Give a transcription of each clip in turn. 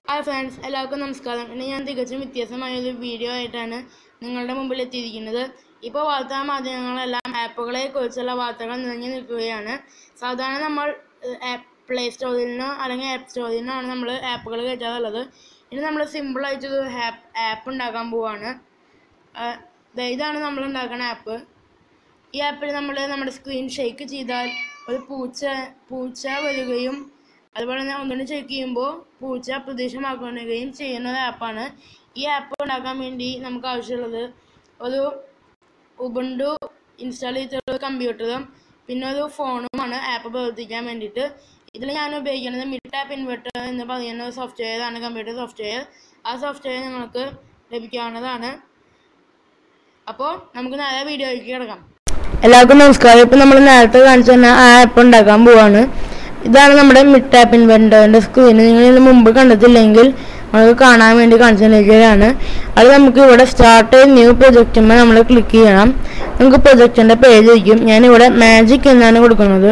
hi friends എല്ലാവർക്കും നമസ്കാരം ഇന്ന് ഞാൻ തികച്ചും വ്യത്യസ്തമായ ഒരു വീഡിയോ ആയിട്ടാണ് നിങ്ങളുടെ മുമ്പിൽ എത്തിയിരിക്കുന്നത് ഇപ്പോൾ വാർത്താ മാധ്യമങ്ങളെല്ലാം ആപ്പുകളെ കുറിച്ചുള്ള വാർത്തകൾ നിറഞ്ഞു നിൽക്കുകയാണ് സാധാരണ നമ്മൾ പ്ലേ സ്റ്റോറിൽ നിന്നോ അല്ലെങ്കിൽ ആപ്പ് സ്റ്റോറിൽ നിന്നാണ് നമ്മൾ ആപ്പുകൾ കയറ്റാറുള്ളത് ഇനി നമ്മൾ സിമ്പിളായിട്ടൊരു ആപ്പ് ആപ്പ് ഉണ്ടാക്കാൻ പോവാണ് ആ, ദേ ഇതാണ് നമ്മൾ ഉണ്ടാക്കുന്ന ആപ്പ് ഈ ആപ്പിൽ നമ്മൾ നമ്മുടെ സ്ക്രീൻ ഷെയ്ക്ക് ചെയ്താൽ ഒരു പൂച്ച പൂച്ച വരികയും അതുപോലെ തന്നെ ഒന്നുകൂടി ചെക്ക് ചെയ്യുമ്പോൾ പൂച്ച പ്രതീക്ഷമാക്കുകയും ചെയ്യുന്ന ഒരു ആപ്പാണ് ഈ ആപ്പ് ഉണ്ടാക്കാൻ വേണ്ടി നമുക്ക് ആവശ്യമുള്ളത് ഒരു ഉബുണ്ടു ഇൻസ്റ്റാൾ ചെയ്തിട്ടുള്ള കമ്പ്യൂട്ടറും പിന്നെ ഒരു ഫോണുമാണ് ആപ്പ് പ്രവർത്തിക്കാൻ വേണ്ടിയിട്ട് ഇതിൽ ഞാൻ ഉപയോഗിക്കുന്നത് മിഡ് ആപ്പ് ഇൻവെർട്ടർ എന്ന് പറയുന്ന ഒരു സോഫ്റ്റ്വെയർ ആണ് കമ്പ്യൂട്ടർ സോഫ്റ്റ്വെയർ ആ സോഫ്റ്റ്വെയർ നിങ്ങൾക്ക് ലഭിക്കാവുന്നതാണ് അപ്പോൾ നമുക്ക് നേരെ വീഡിയോയിലേക്ക് കിടക്കാം എല്ലാവർക്കും നമസ്കാരം ഇപ്പം നമ്മൾ നേരത്തെ കാണിച്ചു തന്നെ ആ ആപ്പ് ഉണ്ടാക്കാൻ പോവാണ് ഇതാണ് നമ്മുടെ മിഡ് ആപ്പ് ഇൻവെന്ററിന്റെ സ്ക്രീൻ നിങ്ങൾ ഇതിന് മുമ്പ് കണ്ടിട്ടില്ലെങ്കിൽ നമുക്ക് കാണാൻ വേണ്ടി കാണിച്ചു തന്നിരിക്കുകയാണ് അത് നമുക്ക് ഇവിടെ സ്റ്റാർട്ട് ന്യൂ പ്രൊജക്റ്റുമ്പോൾ നമ്മൾ ക്ലിക്ക് ചെയ്യണം നമുക്ക് പ്രൊജക്റ്റിന്റെ പേജ് ഇരിക്കും ഞാൻ ഇവിടെ മാജിക് എന്നാണ് കൊടുക്കുന്നത്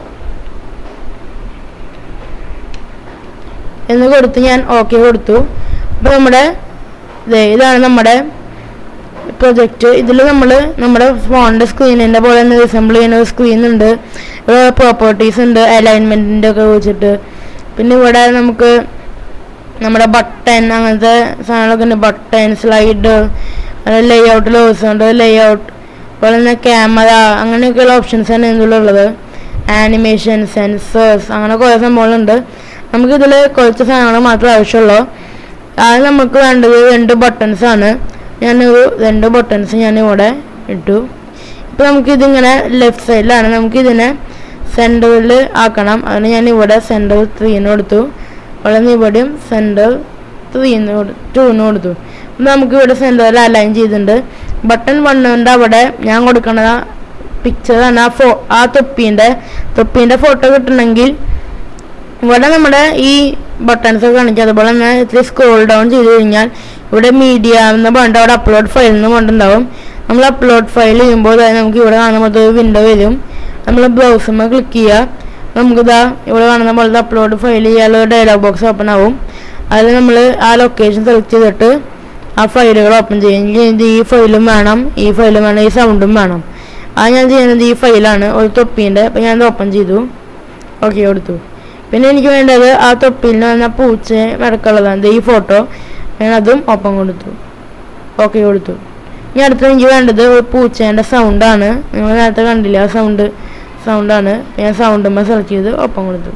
എന്ന് കൊടുത്ത് ഞാൻ ഓക്കെ കൊടുത്തു അപ്പോൾ നമ്മുടെ ദേ ഇതാണ് നമ്മുടെ പ്രൊജക്റ്റ് ഇതിൽ നമ്മൾ നമ്മുടെ ഫോണിൻ്റെ സ്ക്രീനിൻ്റെ പോലെ തന്നെ റിസംബിൾ ചെയ്യുന്ന ഒരു സ്ക്രീൻ ഉണ്ട് ഇവിടെ പ്രോപ്പർട്ടീസ് ഉണ്ട് അലൈൻമെൻറ്റിൻ്റെ ഒക്കെ വെച്ചിട്ട് പിന്നെ ഇവിടെ നമുക്ക് നമ്മുടെ ബട്ടൺ അങ്ങനത്തെ സാധനങ്ങളൊക്കെ ഉണ്ട് ബട്ടൺ സ്ലൈഡ് ലേ ഔട്ട് ലോസ് ഉണ്ട് ലേ ഔട്ട് അതുപോലെ തന്നെ ക്യാമറ അങ്ങനെയൊക്കെയുള്ള ഓപ്ഷൻസാണ് ഇതിലുള്ളത് ആനിമേഷൻ സെൻസേഴ്സ് അങ്ങനെ കുറേ സംഭവങ്ങളുണ്ട് നമുക്കിതിൽ കുറച്ച് സാധനങ്ങൾ മാത്രമേ ആവശ്യമുള്ളൂ അത് നമുക്ക് വേണ്ടത് രണ്ട് ബട്ടൺസ് ആണ് ഞാനൊരു രണ്ട് ബട്ടൺസ് ഞാൻ ഇവിടെ ഇട്ടു ഇപ്പോൾ നമുക്കിതിങ്ങനെ ലെഫ്റ്റ് സൈഡിലാണ് നമുക്കിതിനെ സെൻറ്ററിൽ ആക്കണം അതിന് ഞാൻ ഇവിടെ സെൻറ്റർ ത്രീന്ന് കൊടുത്തു അവിടെ നിന്ന് ഇവിടെയും സെൻറ്റർ ത്രീന്ന് കൊടു ടൂന്ന് കൊടുത്തു അപ്പോൾ നമുക്ക് ഇവിടെ സെൻറ്ററിൽ അലൈൻ ചെയ്തിട്ടുണ്ട് ബട്ടൺ വണ്ണുകൊണ്ട് അവിടെ ഞാൻ കൊടുക്കണ പിക്ചറാണ് ആ ഫോ ആ തൊപ്പീൻ്റെ തൊപ്പീൻ്റെ ഫോട്ടോ കിട്ടണമെങ്കിൽ ഇവിടെ നമ്മുടെ ഈ ബട്ടൺസ് ഒക്കെ കാണിക്കുക അതുപോലെ തന്നെ ഇത്തിരി സ്ക്രോൾ ഡൗൺ ചെയ്ത് കഴിഞ്ഞാൽ ഇവിടെ മീഡിയ എന്ന് പറഞ്ഞിട്ട് അവിടെ അപ്ലോഡ് ഫയൽ എന്ന് പറഞ്ഞിട്ടുണ്ടാവും നമ്മൾ അപ്ലോഡ് ഫയൽ ചെയ്യുമ്പോൾ ദാ നമുക്ക് ഇവിടെ കാണുന്ന പോലത്തെ ഒരു വിൻഡോ വരും നമ്മൾ ബ്രൗസറിൽ ക്ലിക്ക് ചെയ്യുക നമുക്കിതാ ഇവിടെ കാണുന്ന പോലത്തെ അപ്ലോഡ് ഫയൽ ചെയ്യാനുള്ള ഡയലോഗ് ബോക്സ് ഓപ്പൺ ആവും അതിൽ നമ്മൾ ആ ലൊക്കേഷൻ സെലക്ട് ചെയ്തിട്ട് ആ ഫയലുകൾ ഓപ്പൺ ചെയ്യും ഇത് ഈ ഫയലും വേണം ഈ ഫയലും വേണം ഈ സൗണ്ടും വേണം അത് ഞാൻ ചെയ്യുന്നത് ഈ ഫയലാണ് ഒരു തൊപ്പീൻ്റെ അപ്പം ഞാനത് ഓപ്പൺ ചെയ്തു ഓക്കെ കൊടുത്തു പിന്നെ എനിക്ക് വേണ്ടത് ആ തൊപ്പിയിൽ വന്ന പൂച്ചയെ വരക്കുള്ളതാണ് ഈ ഫോട്ടോ ഞാൻ അതും ഒപ്പം കൊടുത്തു ഓക്കെ കൊടുത്തു ഇനി അടുത്ത എനിക്ക് വേണ്ടത് ഒരു പൂച്ചേൻ്റെ സൗണ്ടാണ് നിങ്ങൾ നേരത്തെ കണ്ടില്ല ആ സൗണ്ട് സൗണ്ടാണ് ഞാൻ സൗണ്ടുമ്പോൾ സെലക്ട് ചെയ്ത് ഒപ്പം കൊടുത്തു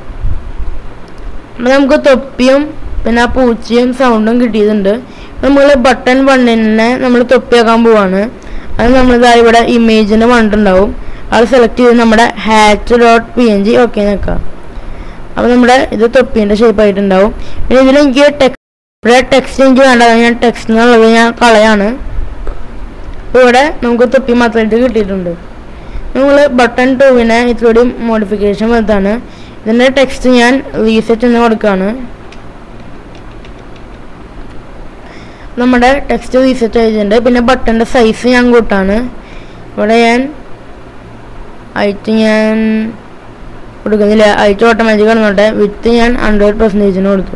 അപ്പം നമുക്ക് തൊപ്പിയും പിന്നെ ആ പൂച്ചയും സൗണ്ടും കിട്ടിയിട്ടുണ്ട് നമ്മൾ ബട്ടൺ വണ്ണിനെ നമ്മൾ തൊപ്പിയാക്കാൻ പോവാണ് അത് നമ്മളിതാ ഇവിടെ ഇമേജിന് വണ്ടിട്ടുണ്ടാവും അത് സെലക്ട് ചെയ്ത് നമ്മുടെ hatch dot P N G okay നിൽക്കാം അപ്പോൾ നമ്മുടെ ഇത് തൊപ്പീൻ്റെ ഷേപ്പ് ആയിട്ടുണ്ടാവും പിന്നെ ഇതിൽ എനിക്ക് ടെക്സ്റ്റ് ഇവിടെ ടെക്സ്റ്റ് എനിക്ക് വേണ്ട ഞാൻ ടെക്സ്റ്റ് എന്നുള്ളത് ഞാൻ കളയാണ് അപ്പോൾ ഇവിടെ നമുക്ക് തൊപ്പി മാത്രമായിട്ട് കിട്ടിയിട്ടുണ്ട് നമ്മൾ ബട്ടൺ ടൂവിനെ ഇത്തിരി മോഡിഫിക്കേഷൻ വന്നതാണ് ഇതിൻ്റെ ടെക്സ്റ്റ് ഞാൻ റീസെറ്റ് എന്ന് കൊടുക്കുകയാണ് നമ്മുടെ ടെക്സ്റ്റ് റീസെറ്റ് ചെയ്തിട്ടുണ്ട് പിന്നെ ബട്ടൻ്റെ സൈസ് ഞാൻ കൂട്ടാണ് ഇവിടെ ഞാൻ ഹൈറ്റ് ഞാൻ കൊടുക്കുന്നില്ല ഹൈറ്റ് ഓട്ടോമാറ്റിക് കിടന്നോട്ടെ വിത്ത് ഞാൻ ഹൺഡ്രഡ് പെർസെൻറ്റേജിന് കൊടുത്തു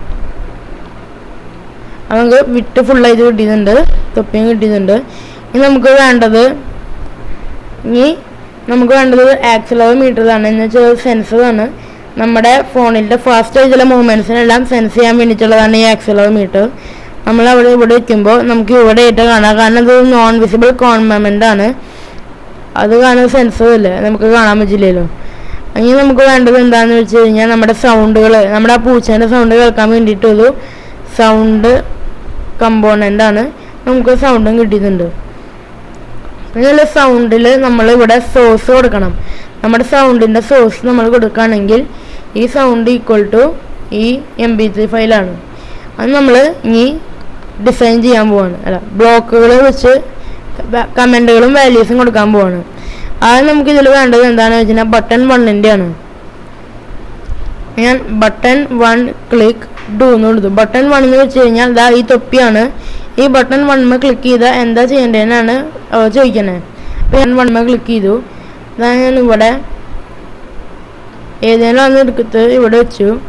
നമുക്ക് വിട്ട് ഫുള്ളായിട്ട് കിട്ടിയിട്ടുണ്ട് തൊപ്പിയും കിട്ടിയിട്ടുണ്ട് ഇനി നമുക്ക് വേണ്ടത് ഇനി നമുക്ക് വേണ്ടത് ആക്സിലോമീറ്ററാണ് എന്ന് വെച്ചാൽ സെൻസറാണ് നമ്മുടെ ഫോണിൻ്റെ ഫാസ്റ്റ് ആയിട്ടുള്ള മൂവ്മെൻറ്റ്സിനെല്ലാം സെൻസ് ചെയ്യാൻ വേണ്ടിയിട്ടുള്ളതാണ് ഈ ആക്സിലോമീറ്റർ നമ്മൾ അവിടെ ഇവിടെ വയ്ക്കുമ്പോൾ നമുക്ക് ഇവിടെ ആയിട്ട് കാണാം കാരണം ഇത് നോൺ വിസിബിൾ കോൺമെൻ്റ് ആണ് അത് കാണുന്ന സെൻസർ ഇല്ല നമുക്ക് കാണാൻ പറ്റില്ലല്ലോ ഇനി നമുക്ക് വേണ്ടത് എന്താണെന്ന് വെച്ച് കഴിഞ്ഞാൽ നമ്മുടെ സൗണ്ടുകൾ നമ്മുടെ ആ പൂച്ചേൻ്റെ സൗണ്ട് കേൾക്കാൻ വേണ്ടിയിട്ടൊരു സൗണ്ട് കമ്പോണൻ്റ് ആണ് നമുക്ക് സൗണ്ടും കിട്ടിയിട്ടുണ്ട് പിന്നെ സൗണ്ടിൽ നമ്മൾ ഇവിടെ സോഴ്സ് കൊടുക്കണം നമ്മുടെ സൗണ്ടിൻ്റെ സോഴ്സ് നമ്മൾ കൊടുക്കുകയാണെങ്കിൽ ഈ സൗണ്ട് ഈക്വൽ ടു ഈ എം ബി ത്രീ ഫയലാണ് അത് നമ്മൾ ഇനി ഡിസൈൻ ചെയ്യാൻ പോവാണ് അല്ല ബ്ലോക്കുകൾ വെച്ച് കമൻറ്റുകളും വാല്യൂസും കൊടുക്കാൻ പോവാണ് അത് നമുക്ക് ഇതിൽ വേണ്ടത് എന്താണെന്ന് വെച്ചാൽ ബട്ടൺ വണ്ണിൻ്റെ ആണ് ഞാൻ ബട്ടൺ വൺ ക്ലിക്ക് ഡു എന്ന് കൊടുത്തു ബട്ടൺ വൺ എന്ന് വെച്ച് കഴിഞ്ഞാൽ ഇതാ ഈ തൊപ്പിയാണ് ഈ ബട്ടൺ വണ്മ ക്ലിക്ക് ചെയ്താൽ എന്താ ചെയ്യേണ്ടതെന്നാണ് അവർ ചോദിക്കുന്നത് അപ്പോൾ ഞാൻ വണ്മ ക്ലിക്ക് ചെയ്തു ഇതാ ഞാൻ ഇവിടെ ഏതെങ്കിലും ഒന്ന് എടുത്തിട്ട് ഇവിടെ വെച്ചു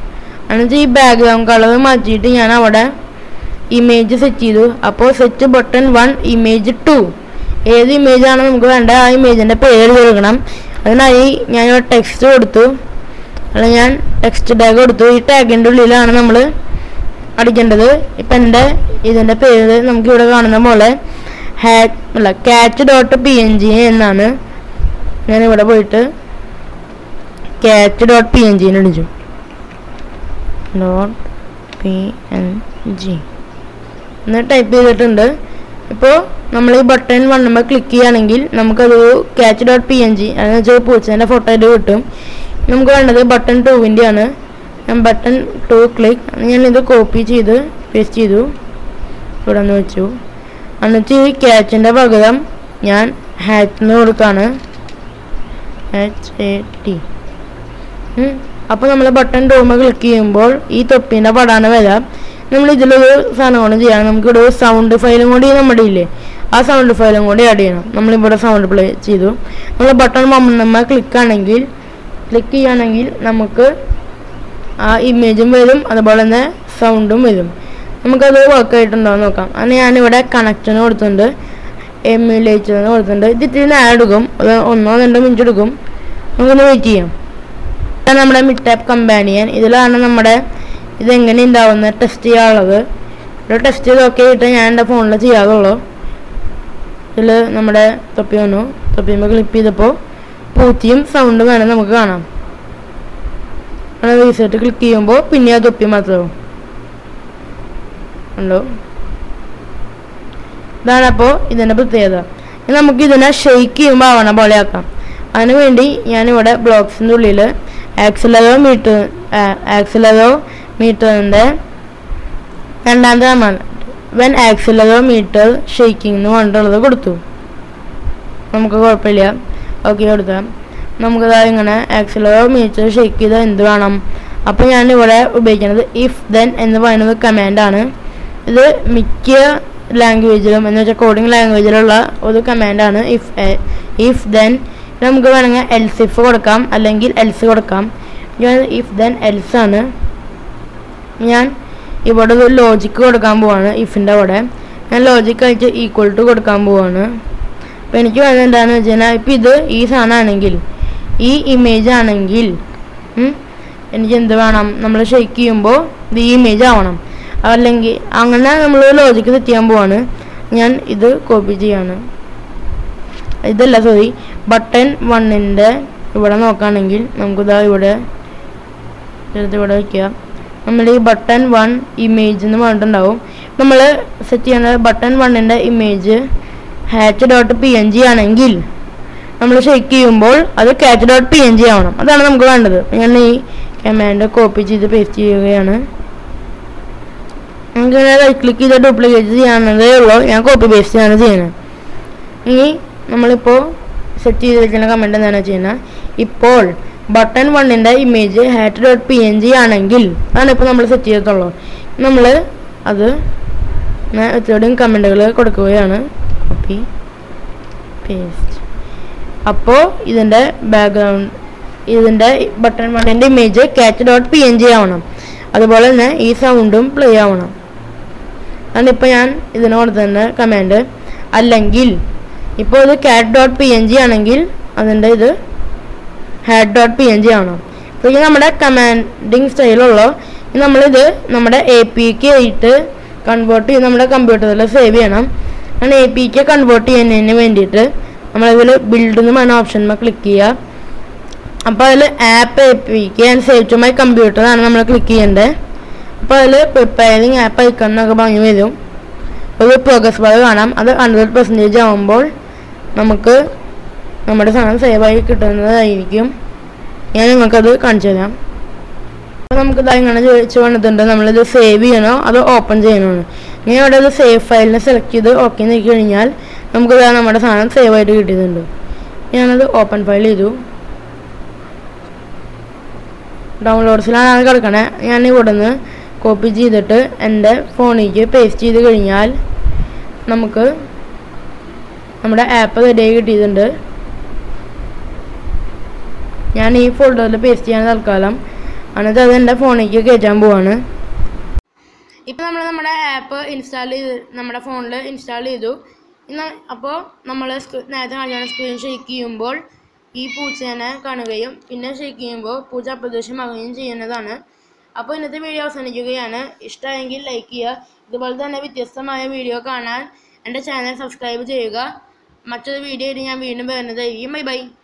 എന്നിട്ട് ഈ ബാക്ക്ഗ്രൗണ്ട് കളർ മാറ്റിയിട്ട് ഞാൻ അവിടെ ഇമേജ് സെറ്റ് ചെയ്തു അപ്പോൾ set button one image two ഏത് ഇമേജ് ആണ് നമുക്ക് വേണ്ട ആ ഇമേജിൻ്റെ പേര് കൊടുക്കണം അതിനായി ഞാൻ ടെക്സ്റ്റ് കൊടുത്തു അല്ല ഞാൻ ടെക്സ്റ്റ് ടാഗ് കൊടുത്തു ഈ ടാഗിൻ്റെ ഉള്ളിലാണ് നമ്മൾ അടിക്കേണ്ടത് ഇപ്പം എൻ്റെ ഇതിൻ്റെ പേര് നമുക്ക് ഇവിടെ കാണുന്ന പോലെ ഹാറ്റ് അല്ല catch dot P N G എന്നാണ് ഞാൻ ഇവിടെ പോയിട്ട് ക്യാച്ച് ഡോട്ട് പി എൻ ജിന്ന് അടിച്ചു ഡോട്ട് പി എൻ ജി എന്ന് ടൈപ്പ് ചെയ്തിട്ടുണ്ട് ഇപ്പോൾ നമ്മൾ ഈ ബട്ടൺ വണ്ണുമ്പോൾ ക്ലിക്ക് ചെയ്യുകയാണെങ്കിൽ നമുക്കത് catch dot P N G അതെന്ന് വെച്ചാൽ പൂച്ചേൻ്റെ ഫോട്ടോ ആയിട്ട് കിട്ടും നമുക്ക് വേണ്ടത് ബട്ടൺ ടൂവിൻ്റെ ആണ് ഞാൻ ബട്ടൺ ടു ക്ലിക്ക് ഞാനിത് കോപ്പി ചെയ്ത് പേസ്റ്റ് ചെയ്തു ഇവിടെ നിന്ന് വെച്ചു എന്നിട്ട് ഈ ക്യാച്ചിൻ്റെ പകരം ഞാൻ ഹാറ്റിന് കൊടുക്കാണ് എച്ച് എ ടി അപ്പോൾ നമ്മൾ ബട്ടൺ ടൂമ ക്ലിക്ക് ചെയ്യുമ്പോൾ ഈ തൊപ്പീൻ്റെ പടാണ് വരാം നമ്മൾ ഇതിലൊരു സാധനം കൂടെ ചെയ്യണം നമുക്കിവിടെ ഒരു സൗണ്ട് ഫയലും കൂടി നമ്മുടെ ഇല്ലേ ആ സൗണ്ട് ഫയലും കൂടി ആഡ് ചെയ്യണം നമ്മളിവിടെ സൗണ്ട് പ്ലേ ചെയ്തു നമ്മൾ ബട്ടൺ മമ്മ ക്ലിക്ക് ആണെങ്കിൽ ക്ലിക്ക് ചെയ്യുകയാണെങ്കിൽ നമുക്ക് ആ ഇമേജും വരും അതുപോലെ തന്നെ സൗണ്ടും വരും നമുക്കത് വർക്ക് ആയിട്ടുണ്ടോ എന്ന് നോക്കാം അങ്ങനെ ഞാനിവിടെ കണക്ഷന് കൊടുത്തിട്ടുണ്ട് എമ്യുലേറ്ററിന് കൊടുത്തിട്ടുണ്ട് ഇത് ഇത്തിരി നേരം എടുക്കും അത് ഒന്നോ രണ്ടോ മിനിറ്റ് എടുക്കും നമുക്കൊന്ന് വെയിറ്റ് ചെയ്യാം ഇതാണ് നമ്മുടെ മിഡ് ടാപ്പ് കമ്പാനിയൻ ഇതിലാണ് നമ്മുടെ ഇതെങ്ങനെ ഉണ്ടാവുന്നത് ടെസ്റ്റ് ചെയ്യാനുള്ളത് ഒരു ടെസ്റ്റ് ചെയ്ത് ഓക്കെ ആയിട്ട് ഞാൻ എൻ്റെ ഫോണിൽ ചെയ്യാറുള്ളൂ ഇതിൽ നമ്മുടെ തൊപ്പി വന്നു തൊപ്പിയുമ്പോൾ ക്ലിപ്പ് ചെയ്തപ്പോൾ പൂച്ചയും സൗണ്ടും വേണം നമുക്ക് കാണാം അങ്ങനെ റീസെറ്റ് ക്ലിക്ക് ചെയ്യുമ്പോൾ പിന്നെ ആ തൊപ്പി മാത്രമാവും ഉണ്ടോ ഇതാണ് അപ്പോൾ ഇതിൻ്റെ പ്രത്യേകത ഇനി നമുക്ക് ഇതിനെ ഷെയ്ക്ക് ചെയ്യുമ്പോൾ ആവണ പോലെ ആക്കാം അതിന് വേണ്ടി ഞാനിവിടെ ബ്ലോക്സിൻ്റെ ഉള്ളിൽ ആക്സിലറോ മീറ്റർ ആക്സിലറോ മീറ്ററിൻ്റെ രണ്ടാമത്തെ number when accelerometer shaking എന്ന് പറഞ്ഞിട്ടുള്ളത് കൊടുത്തു നമുക്ക് കുഴപ്പമില്ല ഓക്കെ കൊടുത്താൽ നമുക്കത് ഇങ്ങനെ ആക്സിലറോ മീറ്റർ ഷെയ്ക്ക് ചെയ്താൽ എന്ത് വേണം അപ്പോൾ ഞാൻ ഇവിടെ ഉപയോഗിക്കുന്നത് ഇഫ് ദെൻ എന്ന് പറയുന്നത് കമാൻഡാണ് ഇത് മിക്ക ലാംഗ്വേജിലും എന്ന് വെച്ചാൽ കോഡിംഗ് ലാംഗ്വേജിലുള്ള ഒരു കമാൻഡാണ് ഇഫ് ഇഫ് ദെൻ നമുക്ക് വേണമെങ്കിൽ എൽസ് ഇഫ് കൊടുക്കാം അല്ലെങ്കിൽ എൽസ് കൊടുക്കാം ഞാൻ ഇഫ് ദെൻ എൽസ് ആണ് ഞാൻ ഇവിടെ ഒരു ലോജിക്ക് കൊടുക്കാൻ പോവാണ് ഇഫിൻ്റെ അവിടെ ഞാൻ ലോജിക്ക് അയച്ച് ഈക്വൽ ടു കൊടുക്കാൻ പോവാണ് അപ്പോൾ എനിക്ക് വേണ്ടത് എന്താണെന്ന് വെച്ച് കഴിഞ്ഞാൽ ഇപ്പം ഇത് ഈ സാധനമാണെങ്കിൽ ഈ ഇമേജ് ആണെങ്കിൽ ഉം, എനിക്ക് എന്ത് വേണം നമ്മൾ ഷെയ്ക്ക് ചെയ്യുമ്പോൾ ഇത് ഈ ഇമേജ് ആവണം അല്ലെങ്കിൽ അങ്ങനെ നമ്മൾ ലോജിക്ക് സെറ്റ് ചെയ്യാൻ പോവാണ് ഞാൻ ഇത് കോപ്പി ചെയ്യാണ് ഇതല്ല സോറി ബട്ടൺ വണ്ണിൻ്റെ ഇവിടെ നോക്കുകയാണെങ്കിൽ നമുക്കിതാ ഇവിടെ ചെറുത് ഇവിടെ വയ്ക്കുക നമ്മൾ ഈ ബട്ടൺ വൺ ഇമേജ് എന്ന് പറഞ്ഞിട്ടുണ്ടാവും നമ്മൾ സെറ്റ് ചെയ്യുന്നത് ബട്ടൺ വണ്ണിൻ്റെ image hatch dot P N G ആണെങ്കിൽ നമ്മൾ ഷെയ്ക്ക് ചെയ്യുമ്പോൾ അത് catch dot P N G ആവണം അതാണ് നമുക്ക് വേണ്ടത് ഞാൻ ഈ കമാൻഡ് കോപ്പി ചെയ്ത് പേസ്റ്റ് ചെയ്യുകയാണ് നമുക്ക് റൈറ്റ് ക്ലിക്ക് ചെയ്ത് ഡ്യൂപ്ലിക്കേറ്റ് ചെയ്യാവുന്നതേ ഉള്ളൂ ഞാൻ കോപ്പി പേസ്റ്റ് ആണ് ചെയ്യുന്നത് ഇനി നമ്മളിപ്പോൾ സെറ്റ് ചെയ്ത് വെക്കുന്ന കമൻറ്റ് എന്താണ് ചെയ്യുന്നത് ഇപ്പോൾ ബട്ടൺ വണ്ണിൻ്റെ image hat dot P N G ആണെങ്കിൽ അതാണ് ഇപ്പോൾ നമ്മൾ സെറ്റ് ചെയ്തിട്ടുള്ളൂ നമ്മൾ അത് ഇത്രയും കമൻറ്റുകൾ കൊടുക്കുകയാണ് കോപ്പി പേസ്റ്റ് അപ്പോൾ ഇതിൻ്റെ ബാക്ക്ഗ്രൗണ്ട് ഇതിൻ്റെ ബട്ടൺ വണ്ണിൻ്റെ image catch dot P N G ആവണം അതുപോലെ തന്നെ ഈ സൗണ്ടും പ്ലേ ആവണം അതിപ്പോൾ ഞാൻ ഇതിനോട് തന്നെ കമാൻഡ് അല്ലെങ്കിൽ ഇപ്പോൾ ഇത് cat dot P N G ആണെങ്കിൽ അതിൻ്റെ ഇത് had dot P N G ആവണം അപ്പോൾ ഇത് നമ്മുടെ കമാൻഡിങ് സ്റ്റൈലുള്ളൂ ഇനി നമ്മളിത് നമ്മുടെ എ പിക്ക് ആയിട്ട് കൺവേർട്ട് ചെയ്ത് നമ്മുടെ കമ്പ്യൂട്ടറിൽ സേവ് ചെയ്യണം അങ്ങനെ എ പിക്ക് കൺവേർട്ട് ചെയ്യുന്നതിന് വേണ്ടിയിട്ട് നമ്മളിതിൽ ബിൽഡ് എന്ന് പറഞ്ഞ ഓപ്ഷൻ ക്ലിക്ക് ചെയ്യുക അപ്പോൾ അതിൽ app a pick and save to my computer ആണ് നമ്മൾ ക്ലിക്ക് ചെയ്യേണ്ടത് അപ്പോൾ അതിൽ പ്രിപ്പയറിങ് ആപ്പ് ഐക്കൺ എന്നൊക്കെ പറഞ്ഞു വരും ഒരു പ്രോഗ്രസ് ബാർ കാണാം അത് ഹൺഡ്രഡ് പെർസെൻറ്റേജ് ആകുമ്പോൾ നമുക്ക് നമ്മുടെ സാധനം സേവ് ആയി കിട്ടുന്നതായിരിക്കും ഞാൻ നിങ്ങൾക്കത് കാണിച്ചു തരാം അപ്പോൾ നമുക്ക് ഇതാ ഇങ്ങനെ ചോദിച്ചു വന്നിട്ടുണ്ട് നമ്മളിത് സേവ് ചെയ്യണോ അതോ ഓപ്പൺ ചെയ്യണോ ഞാൻ ഇവിടെ ഇത് സേവ് ഫയലിനെ സെലക്ട് ചെയ്ത് ഓക്കെ നോക്കി കഴിഞ്ഞാൽ നമുക്ക് ഇതാ നമ്മുടെ സാധനം സേവ് ആയിട്ട് കിട്ടിയിട്ടുണ്ട് ഞാനത് ഓപ്പൺ ഫയൽ ചെയ്തു ഡൗൺലോഡ്സിലാണ് അത് കിടക്കണേ ഞാൻ ഇവിടെ നിന്ന് കോപ്പി ചെയ്തിട്ട് എൻ്റെ ഫോണിലേക്ക് പേസ്റ്റ് ചെയ്ത് കഴിഞ്ഞാൽ നമുക്ക് നമ്മുടെ ആപ്പ് റെഡിയായി കിട്ടിയിട്ടുണ്ട് ഞാൻ ഈ ഫോൾഡറിൽ പേസ്റ്റ് ചെയ്യാൻ തൽക്കാലം എന്നിട്ട് അത് എൻ്റെ ഫോണിലേക്ക് കയറ്റാൻ പോവാണ് ഇപ്പം നമ്മൾ നമ്മുടെ ആപ്പ് ഇൻസ്റ്റാൾ ചെയ്ത് നമ്മുടെ ഫോണിൽ ഇൻസ്റ്റാൾ ചെയ്തു ഇന്ന് അപ്പോൾ നമ്മൾ നേരത്തെ കാണിച്ചാണ് സ്ക്രീൻ ഷെയ്ക്ക് ചെയ്യുമ്പോൾ ഈ പൂച്ചേനെ കാണുകയും പിന്നെ ഷെയ്ക്ക് ചെയ്യുമ്പോൾ പൂച്ച അപ്രത്യക്ഷമാകുകയും ചെയ്യുന്നതാണ് അപ്പോൾ ഇന്നത്തെ വീഡിയോ അവസാനിക്കുകയാണ് ഇഷ്ടമായെങ്കിൽ ലൈക്ക് ചെയ്യുക ഇതുപോലെ തന്നെ വ്യത്യസ്തമായ വീഡിയോ കാണാൻ എൻ്റെ ചാനൽ സബ്സ്ക്രൈബ് ചെയ്യുക മറ്റൊരു വീഡിയോ ആയിട്ട് ഞാൻ വീണ്ടും വരുന്നതായിരിക്കും ബൈ ബൈ